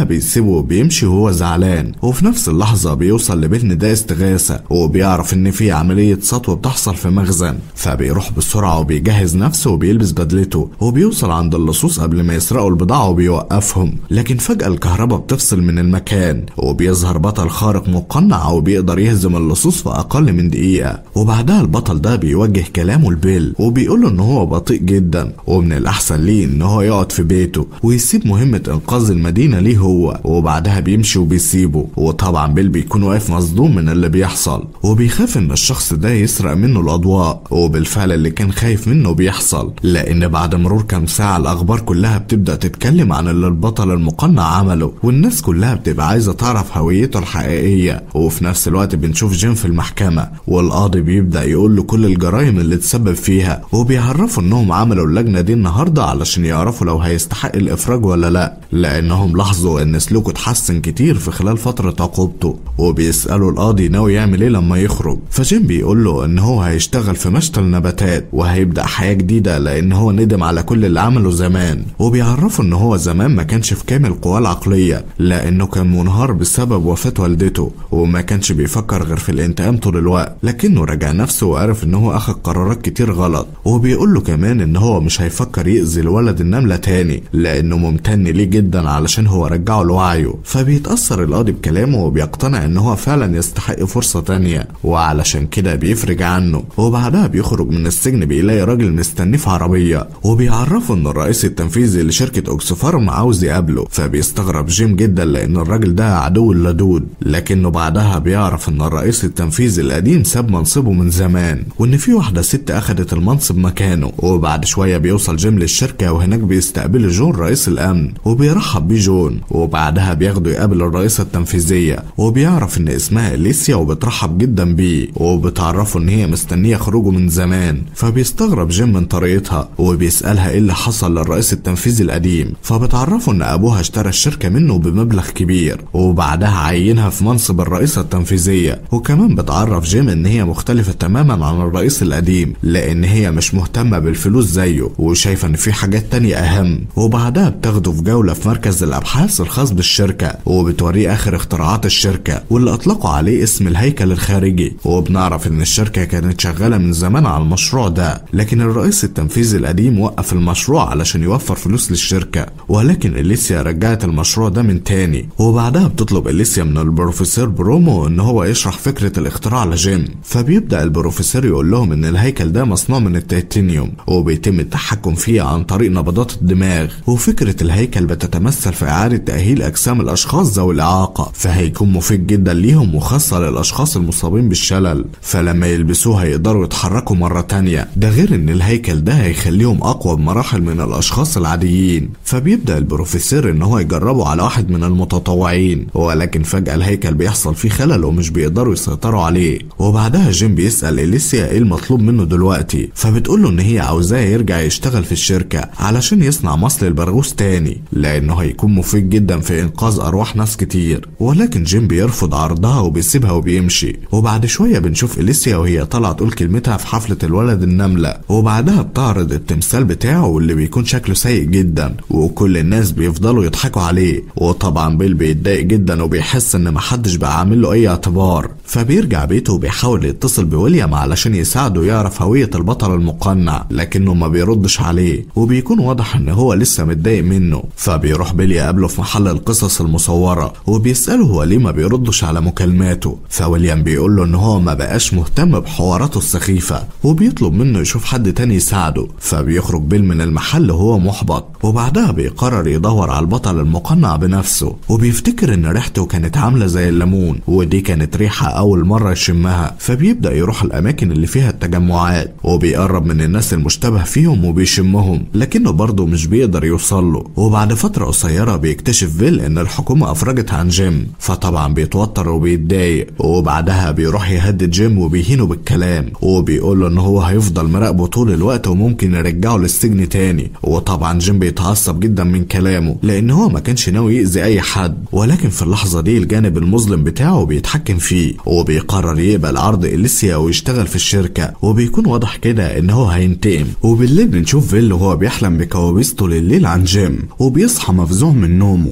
بيسيبه وبيمشي وهو زعلان وفي نفس اللحظة بيوصل لبيت نداء استغاثة وبيعرف ان في عملية سطو بتحصل في مخزن فبيروح بسرعة وبيجهز نفسه وبيلبس بدلته وبيوصل عند اللصوص قبل ما يسرقوا البضاعة وبيوقفهم لكن فجأة الكهرباء بتفصل من المكان وبيظهر بطل خارق مقنع وبيقدر يهزم اللصوص في أقل من دقيقة وبعدها البطل ده بيوجه كلامه لبيل وبيقوله ان هو بطيء جدا ومن الأحسن ليه ان هو يقعد في بيته ويسيب مهمة إنقاذ المدينة ليه هو وبعدها بيمشي وبيسيبه وطبعا بيل بيكون واقف مصدوم من اللي بيحصل وبيخاف ان الشخص ده يسرق منه الأضواء وبالفعل اللي كان خايف منه بيحصل لأن بعد مرور كام ساعة الأخبار كلها بتبدأ تتكلم عن اللي البطل المقنع عمله والناس كلها بتبقى عايزة تعرف هويته الحقيقية وفي نفس الوقت بنشوف جيم في المحكمة والقاضي بيبدأ يقول له كل الجرائم اللي تسبب فيها وبيعرفوا انهم عملوا اللجنة دي النهاردة علشان يعرفوا لو هيستحق الإفراج ولا لا لأنهم لاحظوا ان سلوكه اتحسن كتير في خلال فترة عقوبته وبيسألوا القاضي ناوي يعمل ايه لما يخرج فجيم بيقول له ان هو هيشتغل في مشتل نباتات وهيبدأ حياة جديدة لأن هو ندم على كل اللي عمله زمان وبيعرفوا ان هو زمان ما كانش في كامل قواه العقلية لأنه كان منهار بسبب وفاة والدته وما كانش بيفكر غير في الانتقام طول الوقت لكنه رجع نفسه وعرف ان هو اخد قرارات كتير غلط وبيقول له كمان ان هو مش هيفكر يأذي الولد النملة تاني لأنه ممتن ليه جدا علشان هو رجعه لوعيه فبيتأثر القاضي بكلامه وبيقتنع ان هو فعلا يستحق فرصة تانية وعلشان كده بيفرج عنه وبعدها بيخرج من السجن بيلاقي راجل مستنيه في عربية وبيعرفه ان الرئيس التنفيذي لشركة اوكسفارم عاوز يقابله فبيستغرب جيم جدا لان الراجل ده عدو اللدود لكنه بعدها بيعرف ان الرئيس التنفيذي القديم ساب منصبه من زمان وان في واحدة ست اخدت المنصب مكانه وبعد شوية بيوصل جيم للشركة وهناك بيستقبله جون رئيس الامن وبيرحب بيه جون وبعدها بياخده يقابل الرئيسة التنفيذية وبيعرف ان اسمها اليسيا وبترحب جدا بيه وبتعرفه ان هي مستنية خروجه من زمان فبيستغرب جيم من طريقتها وبيسألها ايه اللي حصل للرئيس التنفيذي القديم فبتعرفه ان ابوها اشترى الشركة منه بمبلغ كبير وبعدها عينها في منصب الرئيسة التنفيذية وكمان بتعرف جيم ان هي مختلفة تماما عن الرئيس القديم لان هي مش مهتمة بالفلوس زيه وشايفة ان في حاجات تانية اهم وبعدها بتاخده في جولة في مركز الابحاث الخاص بالشركة وبتوريه اخر اختراعات الشركة واللي اطلقوا عليه اسم الهيكل الخارجي وبنعرف ان الشركة كانت شغالة من زمان على المشروع ده لكن الرئيس التنفيذي القديم وقف المشروع علشان يوفر فلوس للشركة ولكن اليسيا رجعت المشروع ده من تاني وبعدها بتطلب اليسيا من البروفيسور برومو ان هو يشرح فكرة الاختراع لجيم فبيبدأ البروفيسور يقول لهم ان الهيكل ده مصنوع من التيتانيوم وبيتم التحكم فيه عن طريق نبضات الدماغ وفكرة الهيكل بتتمثل في إعادة تأهيل أجسام الأشخاص ذوي الإعاقة فهيكون مفيد جدا ليهم وخاصة للأشخاص المصابين بالشلل فلما يلبسوه هيقدروا يتحركوا مرة تانية ده غير ان الهيكل ده هيخليهم أقوى بمراحل من الأشخاص العاديين فبيبدأ البروفيسور ان هو يجربه على واحد من المتطوعين ولكن فجأة الهيكل بيحصل فيه خلل ومش بيقدروا يسيطروا عليه وبعدها جيم بيسأل إليسيا ايه المطلوب منه دلوقتي فبتقول له ان هي عاوزاه يرجع يشتغل في الشركة علشان يصنع مصل البرغوث تاني لانه هيكون مفيد جدا في انقاذ ارواح ناس كتير ولكن جيم بيرفض عرضها وبيسيبها وبيمشي وبعد شوية بنشوف إليسيا وهي طالعة تقول كلمتها في حفلة الولد النملة وبعدها بتعرض التمثال بتاعه واللي بيكون شكله سيء جدا وكل الناس بيفضلوا يضحكوا عليه وطبعا بيل بيتضايق جدا وبيحس ان محدش بقى عامل له اي اعتبار فبيرجع بيته وبيحاول يتصل بويليام علشان يساعده يعرف هوية البطل المقنع لكنه ما بيردش عليه وبيكون واضح ان هو لسه متضايق منه فبيروح بيل يقابله في محل القصص المصورة وبيسأله هو ليه ما بيردش على مكالماته فويليام بيقول له ان هو ما بقاش مهتم بحواراته السخيفة وبيطلب منه يشوف حد تاني يساعده فبيخرج بيل من المحل وهو محبط وبعدها بيقرر يدور على البطل المقنع بنفسه وبيفتكر ان ريحته كانت عاملة زي الليمون ودي كانت ريحة اول مرة يشمها فبيبدأ يروح الاماكن اللي فيها التجمعات وبيقرب من الناس المشتبه فيهم وبيشمهم لكنه برضه مش بيقدر يوصل له وبعد فترة قصيرة بيكتشف فيل ان الحكومة افرجت عن جيم فطبعا بيتوتر وبيتضايق وبعدها بيروح يهدد جيم وبيهينه بالكلام وبيقول له ان هو هيفضل مراقبه طول الوقت وممكن يرجعه للسجن تاني وطبعا جيم بيتعصب جدا من كلامه لان هو ما كانش ناوي يأذي اي حد ولكن في اللحظة دي الجانب المظلم بتاعه بيتحكم فيه وبيقرر يقبل عرض إليسيا ويشتغل في الشركة وبيكون واضح كده ان هو هينتقم وبالليل بنشوف فيل وهو بيحلم بكوابيس طول الليل عن جيم وبيصحى مفزوع من نومه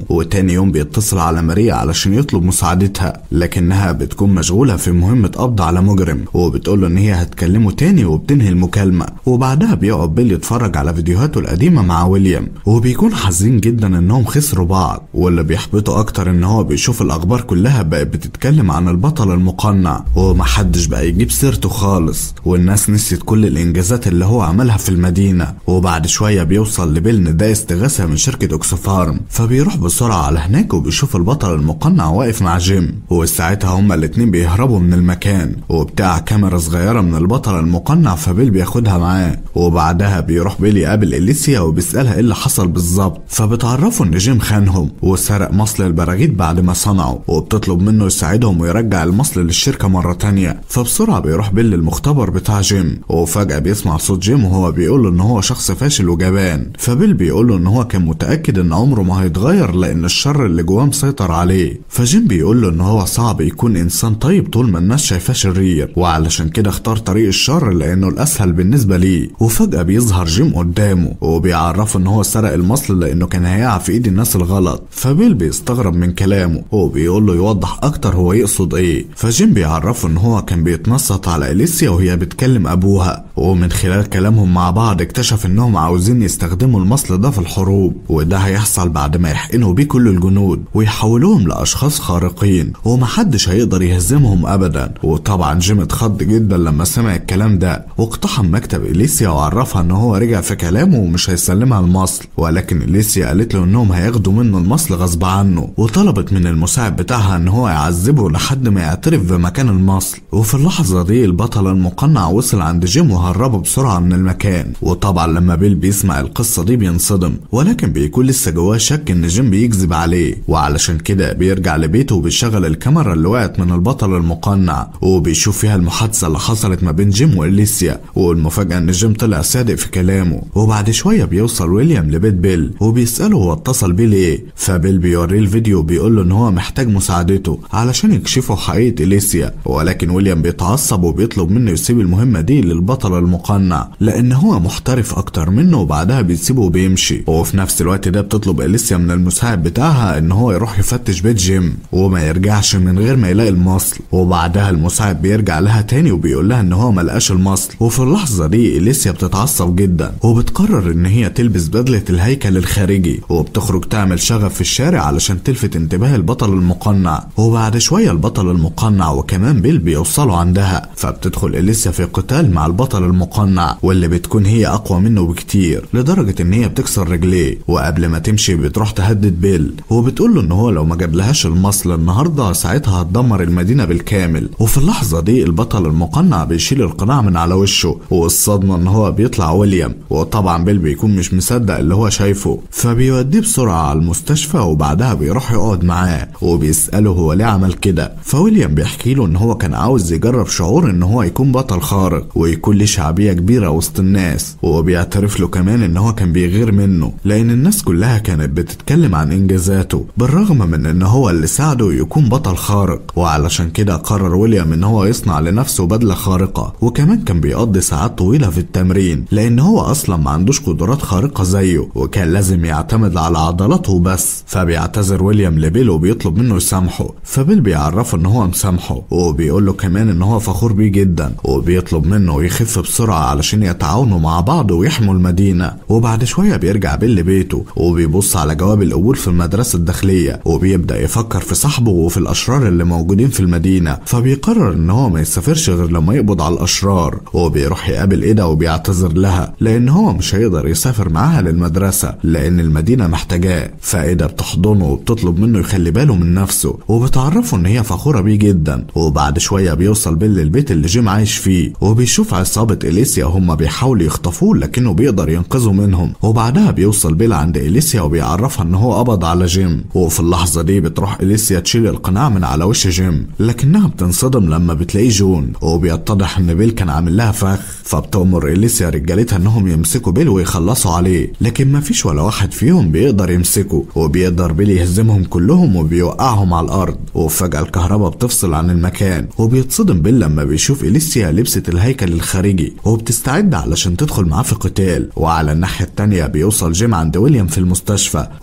وتاني يوم بيتصل على ماريا علشان يطلب مساعدتها لكنها بتكون مشغولة في مهمة قبض على مجرم وبتقول له ان هي هتكلمه تاني وبتنهي المكالمة وبعدها بيقعد بيل يتفرج على فيديوهاته القديمة مع ويليام وبيكون حزين جدا انهم خسروا بعض واللي بيحبطه اكتر ان هو بيشوف الاخبار كلها بقت بتتكلم عن البطل المقنع ومحدش بقى يجيب سيرته خالص والناس نسيت كل الانجازات اللي هو عملها في المدينة وبعد شوية بيوصل لبيل نداء استغاثة من شركة اوكسفارم فبيروح بسرعة على هناك وبيشوف البطل المقنع واقف مع جيم وساعتها هما الاتنين بيهربوا من المكان وبتاع كاميرا صغيرة من البطل المقنع فبيل بياخدها معاه وبعدها بيروح بيل يقابل اليسيا وبيسألها ايه اللي حصل بالظبط فبتعرفه ان جيم خانهم وسرق مصل البراغيث بعد ما صنعه وبتطلب منه يساعدهم ويرجع المصل للشركة مرة تانية فبسرعة بيروح بيل للمختبر بتاع جيم وفجأة بيسمع صوت جيم وهو بيقول له ان هو شخص فاشل وجبان فبيل بيقول له ان هو كان متأكد ان عمره ما هيتغير لان الشر اللي جواه مسيطر عليه فجيم بيقول له ان هو صعب يكون انسان طيب طول ما الناس شايفاه شرير وعلشان كده اختار طريق الشر لانه الاسهل بالنسبة ليه وفجأة بيظهر جيم قدامه وبيعرفه ان هو سرق المصل لانه كان هيقع في ايد الناس الغلط فبيل بيستغرب من كلامه وبيقول له يوضح اكتر هو يقصد ايه فجيم بيعرفه ان هو كان بيتنصت على اليسيا وهي بتكلم ابوها ومن خلال كلامهم مع بعض اكتشف انهم عاوزين يستخدموا المصل ده في الحروب وده هيحصل بعد ما يحقنوا بيه كل الجنود ويحولوهم لاشخاص خارقين ومحدش هيقدر يهزمهم ابدا وطبعا جيم اتخض جدا لما سمع الكلام ده واقتحم مكتب اليسيا وعرفها ان هو رجع في كلامه ومش هيسلمها المصل ولكن اليسيا قالت له انهم هياخدوا منه المصل غصب عنه وطلبت من المساعد بتاعها ان هو يعذبه لحد ما يعترف بمكان المصل وفي اللحظة دي البطل المقنع وصل عند جيم وهربه بسرعة من المكان وطبعا لما بيل بيسمع القصة دي بينصدم ولكن بيكون لسه جواه شك ان جيم بيكذب عليه وعلشان كده بيرجع لبيته وبيشغل الكاميرا اللي وقعت من البطل المقنع وبيشوف فيها المحادثة اللي حصلت ما بين جيم واليسيا والمفاجأة ان جيم طلع صادق في كلامه وبعد شوية بيوصل ويليام لبيت بيل وبيسأله هو اتصل بيه ليه فبيل بيوريه الفيديو وبيقول له ان هو محتاج مساعدته علشان يكشفوا حقيقة اليسيا ولكن ويليام بيتعصب وبيطلب منه يسيب المهمة دي للبطل المقنع لان هو محترف اكتر منه وبعدها بيسيبه وبيمشي وفي نفس الوقت ده بتطلب اليسيا من المساعد بتاعها ان هو يروح يفتش بيت جيم وما يرجعش من غير ما يلاقي المصل وبعدها المساعد بيرجع لها تاني وبيقول لها ان هو ملقاش المصل وفي اللحظة دي اليسيا بتتعصب جدا وبتقرر ان هي تلبس بدلة الهيكل الخارجي وبتخرج تعمل شغف في الشارع علشان تلفت انتباه البطل المقنع وبعد شوية البطل المقنع وكمان بيل بيوصلوا عندها فبتدخل اليسيا في قتال مع البطل المقنع واللي بتكون هي اقوى منه بكتير لدرجة ان هي بتكسر رجليه وقبل ما تمشي بتروح تهدد بيل وبتقول له ان هو لو ما جابلهاش المصل النهارده ساعتها هتدمر المدينة بالكامل وفي اللحظة دي البطل المقنع بيشيل القناع من على وشه والصدمة ان هو بيطلع ويليام وطبعا بيل بيكون مش مصدق اللي هو شايفه فبيوديه بسرعة على المستشفى وبعدها بيروح يقعد معاه وبيسأله هو ليه عمل كده فويليام بيحكي له ان هو كان عاوز يجرب شعور ان هو يكون بطل خارق ويكون ليه شعبية كبيرة وسط الناس وبيعترف له كمان ان هو كان بيغير منه لان الناس كلها كانت بتتكلم عن انجازاته بالرغم من ان هو اللي ساعده يكون بطل خارق وعلشان كده قرر ويليام ان هو يصنع لنفسه بدلة خارقة وكمان كان بيقضي ساعات طويلة في التمرين لان هو اصلا ما عندوش قدرات خارقة زيه وكان لازم يعتمد على عضلاته بس فبيعتذر ويليام لبيل وبيطلب منه يسامحه فبيل بيعرفه ان هو مسامحه وبيقول له كمان ان هو فخور بيه جدا وبيطلب منه يخف بسرعة علشان يتعاونوا مع بعض ويحموا المدينة وبعد شوية بيرجع بيل لبيته وبيبص على جواب القبول في المدرسة الداخلية وبيبدأ يفكر في صاحبه وفي الأشرار اللي موجودين في المدينة فبيقرر ان هو ما يسافرش غير لما يقبض على الأشرار وبيروح يقابل إيدا وبيعتذر لها لأن هو مش هيقدر يسافر معاها للمدرسة لأن المدينة محتاجاه فإيدا بتحضنه وبتطلب منه يخلي باله من نفسه وبتعرفه ان هي فخورة بيه جدا وبعد شوية بيوصل بيل للبيت اللي جيم عايش فيه وبيشوف عصابة إليسيا هم بيحاولوا يخطفوه لكنه بيقدر ينقذه منهم وبعدها بيوصل بيل عند إليسيا وبيعرفها ان هو قبض على جيم وفي اللحظة دي بتروح إليسيا تشيل القناع من على وش جيم لكنها بتنصدم لما بتلاقيه جون وبيتضح ان بيل كان عامل لها فخ فبتأمر إليسيا رجالتها انهم يمسكوا بيل ويخلصوا عليه لكن مفيش ولا واحد فيهم بيقدر يمسكه وبيقدر بيل يهزمهم كلهم وبيوقعهم على الارض وفجأة الكهرباء بتفصل عن المكان وبيتصدم بيل لما بيشوف إليسيا لبست الهيكل الخارجي وبتستعد علشان تدخل معاه في قتال وعلى الناحية التانية بيوصل جيم عند ويليام في المستشفى وبيكون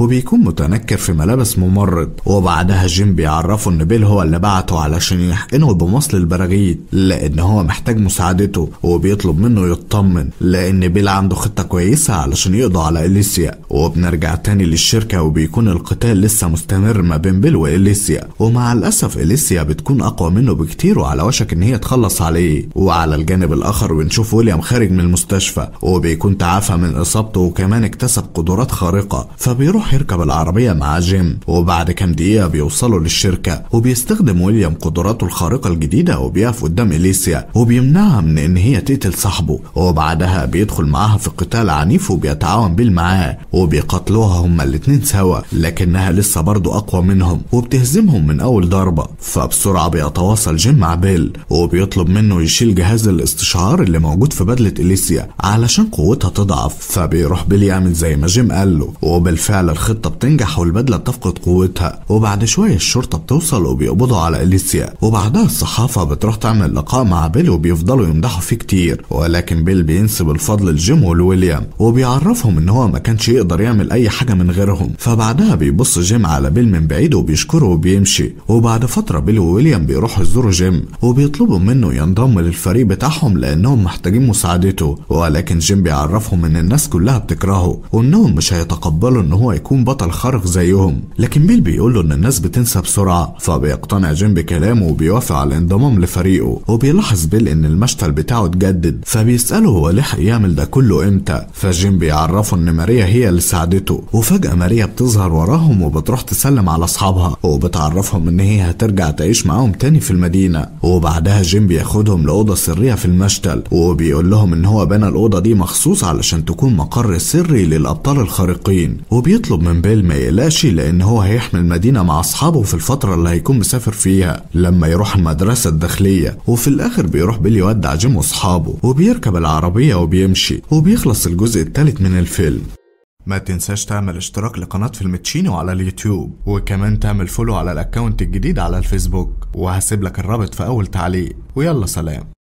متنكر في ملابس ممرض وبعدها جيم بيعرفه ان بيل هو اللي بعته علشان يحقنه بمصل البراغيث لان هو محتاج مساعدته وبيطلب منه يطمن لان بيل عنده خطة كويسة علشان يقضوا على إليسيا وبنرجع تاني للشركة وبيكون القتال لسه مستمر ما بين بيل وإليسيا ومع الأسف إليسيا بتكون أقوى منه بكتير وعلى وشك إن هي تخلص عليه وعلى الجانب الآخر بنشوف ويليام خارج من المستشفى وبيكون تعافى من إصابته وكمان اكتسب قدرات خارقة فبيروح يركب العربية مع جيم وبعد كام دقيقة بيوصلوا للشركة وبيستخدم ويليام قدراته الخارقة الجديدة وبيقف قدام إليسيا وبيمنعها من إن هي تقتل صاحبه وبعدها بيدخل معاها في قتال عنيف وبيتعاون بيل معاه وبيقاتلوها هما الاتنين سوا لكنها لسه برضه أقوى منهم وبتهزمهم من أول ضربة فبسرعة بيتواصل جيم مع بيل وبيطلب منه يشيل جهاز الاستشعار اللي موجود في بدلة إليسيا علشان قوتها تضعف فبيروح بيل يعمل زي ما جيم قال له وبالفعل الخطة بتنجح والبدلة بتفقد قوتها وبعد شوية الشرطة بتوصل وبيقبضوا على إليسيا وبعدها الصحافة بتروح تعمل لقاء مع بيل وبيفضلوا يمدحوا فيه كتير ولكن بيل بينسب الفضل لجيم ولويليام وبيعرفهم ان هو ما كانش يقدر يعمل اي حاجة من غيرهم فبعدها بيبص جيم على بيل من بعيد وبيشكره وبيمشي وبعد فترة بيل وويليام بيروحوا يزوروا جيم وبيطلبوا منه ينضم للفريق بتاعهم لانهم محتاجين مساعدته ولكن جيم بيعرفهم ان الناس كلها بتكرهه وانهم مش هيتقبلوا ان هو يكون بطل خارق زيهم لكن بيل بيقول له ان الناس بتنسى بسرعة فبيقتنع جيم بكلامه وبيوافق على الانضمام لفريقه وبيلاحظ بيل ان المشتل بتاعه اتجدد فبيسأله هو لحق يعمل ده كله امتى فجيم بيعرفه ان ماريا هي اللي ساعدته وفجأة ماريا بتظهر وراهم وبتروح تسلم على اصحابها وبتعرفهم ان هي هترجع تعيش معاهم تاني في المدينة وبعدها جيم بياخدهم لأوضة سرية في المشتل وبيقول لهم ان هو بنى الأوضة دي مخصوص علشان تكون مقر سري للأبطال الخارقين وبيطلب من بيل ما يقلقش لان هو هيحمي المدينة مع اصحابه في الفترة اللي هيكون مسافر فيها لما يروح المدرسة الداخلية وفي الاخر بيروح بيل يودع جيم واصحابه وبيركب العربية وبيمشي وبيخلص الجزء الثالث من الفيلم ما تنساش تعمل اشتراك لقناة فيلم تشينو على اليوتيوب وكمان تعمل فولو على الاكونت الجديد على الفيسبوك وهسيب لك الرابط في اول تعليق ويلا سلام